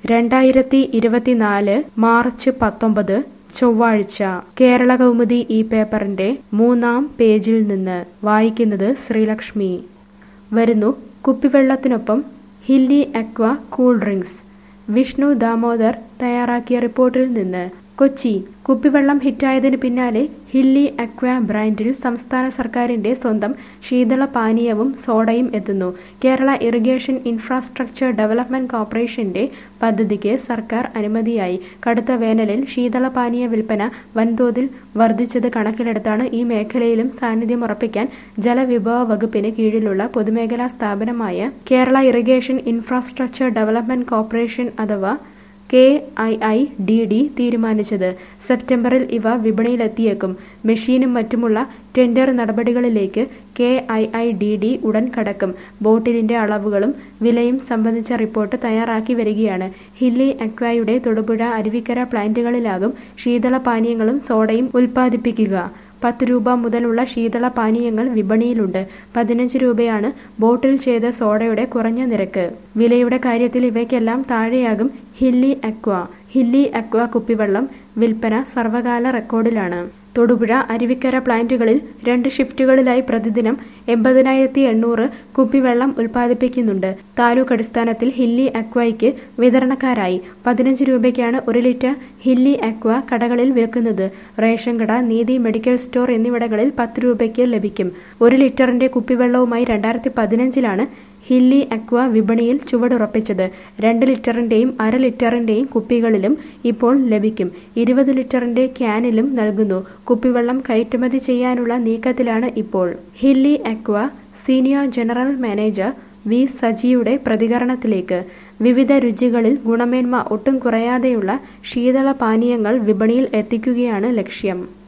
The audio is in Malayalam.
രണ്ടായിരത്തി ഇരുപത്തിനാല് മാർച്ച് പത്തൊമ്പത് ചൊവ്വാഴ്ച കേരള കൗമുദി ഈ പേപ്പറിന്റെ മൂന്നാം പേജിൽ നിന്ന് വായിക്കുന്നത് ശ്രീലക്ഷ്മി വരുന്നു കുപ്പിവെള്ളത്തിനൊപ്പം Hilly Aqua cool drinks Vishnu Damodar തയ്യാറാക്കിയ റിപ്പോർട്ടിൽ നിന്ന് കൊച്ചി കുപ്പിവെള്ളം ഹിറ്റായതിനു പിന്നാലെ ഹില്ലി അക്വ ബ്രാൻഡിൽ സംസ്ഥാന സർക്കാരിന്റെ സ്വന്തം ശീതള പാനീയവും സോഡയും എത്തുന്നു കേരള ഇറിഗേഷൻ ഇൻഫ്രാസ്ട്രക്ചർ ഡെവലപ്മെന്റ് കോർപ്പറേഷന്റെ പദ്ധതിക്ക് സർക്കാർ അനുമതിയായി കടുത്ത വേനലിൽ ശീതള പാനീയ വിൽപ്പന വൻതോതിൽ വർദ്ധിച്ചത് കണക്കിലെടുത്താണ് ഈ മേഖലയിലും സാന്നിധ്യം ഉറപ്പിക്കാൻ ജലവിഭവ വകുപ്പിന് കീഴിലുള്ള പൊതുമേഖലാ സ്ഥാപനമായ Kerala irrigation infrastructure development corporation അഥവാ K I I D D തീരുമാനിച്ചത് സെപ്റ്റംബറിൽ ഇവ വിപണിയിലെത്തിയേക്കും മെഷീനും മറ്റുമുള്ള ടെൻഡർ നടപടികളിലേക്ക് K I I D D ഉടൻ കടക്കും ബോട്ടിലിന്റെ അളവുകളും വിലയും സംബന്ധിച്ച റിപ്പോർട്ട് തയ്യാറാക്കി വരികയാണ് ഹില്ലി അക്വയുടെ തൊടുപുഴ അരുവിക്കര പ്ലാന്റുകളിലാകും ശീതള പാനീയങ്ങളും സോഡയും ഉൽപ്പാദിപ്പിക്കുക പത്ത് രൂപ മുതലുള്ള ശീതള പാനീയങ്ങൾ വിപണിയിലുണ്ട് പതിനഞ്ച് രൂപയാണ് ബോട്ടിൽ ചെയ്ത സോഡയുടെ കുറഞ്ഞ നിരക്ക് വിലയുടെ കാര്യത്തിൽ ഇവയ്ക്കെല്ലാം താഴെയാകും ഹില്ലി അക്വ ഹില്ലി അക്വ കുപ്പിവെള്ളം വിൽപ്പന സർവകാല റെക്കോർഡിലാണ് തൊടുപുഴ അരുവിക്കര പ്ലാന്റുകളിൽ രണ്ട് ഷിഫ്റ്റുകളിലായി പ്രതിദിനം എൺപതിനായിരത്തി എണ്ണൂറ് കുപ്പിവെള്ളം ഉൽപ്പാദിപ്പിക്കുന്നുണ്ട് താലൂക്ക് അടിസ്ഥാനത്തിൽ ഹില്ലി അക്വയ്ക്ക് വിതരണക്കാരായി പതിനഞ്ച് രൂപയ്ക്കാണ് ഒരു ലിറ്റർ ഹില്ലി അക്വ കടകളിൽ വിൽക്കുന്നത് റേഷൻ കട നീതി മെഡിക്കൽ സ്റ്റോർ എന്നിവിടങ്ങളിൽ പത്ത് രൂപയ്ക്ക് ലഭിക്കും ഒരു ലിറ്ററിന്റെ കുപ്പിവെള്ളവുമായി രണ്ടായിരത്തി പതിനഞ്ചിലാണ് ഹില്ലി അക്വ വിപണിയിൽ ചുവടുറപ്പിച്ചത് രണ്ട് ലിറ്ററിന്റെയും അര ലിറ്ററിന്റെയും കുപ്പികളിലും ഇപ്പോൾ ലഭിക്കും ഇരുപത് ലിറ്ററിന്റെ ക്യാനിലും നൽകുന്നു കുപ്പിവെള്ളം കയറ്റുമതി ചെയ്യാനുള്ള നീക്കത്തിലാണ് ഇപ്പോൾ Hilly Aqua senior general manager V സജിയുടെ പ്രതികരണത്തിലേക്ക് വിവിധ രുചികളിൽ ഗുണമേന്മ ഒട്ടും കുറയാതെയുള്ള ശീതള പാനീയങ്ങൾ വിപണിയിൽ എത്തിക്കുകയാണ് ലക്ഷ്യം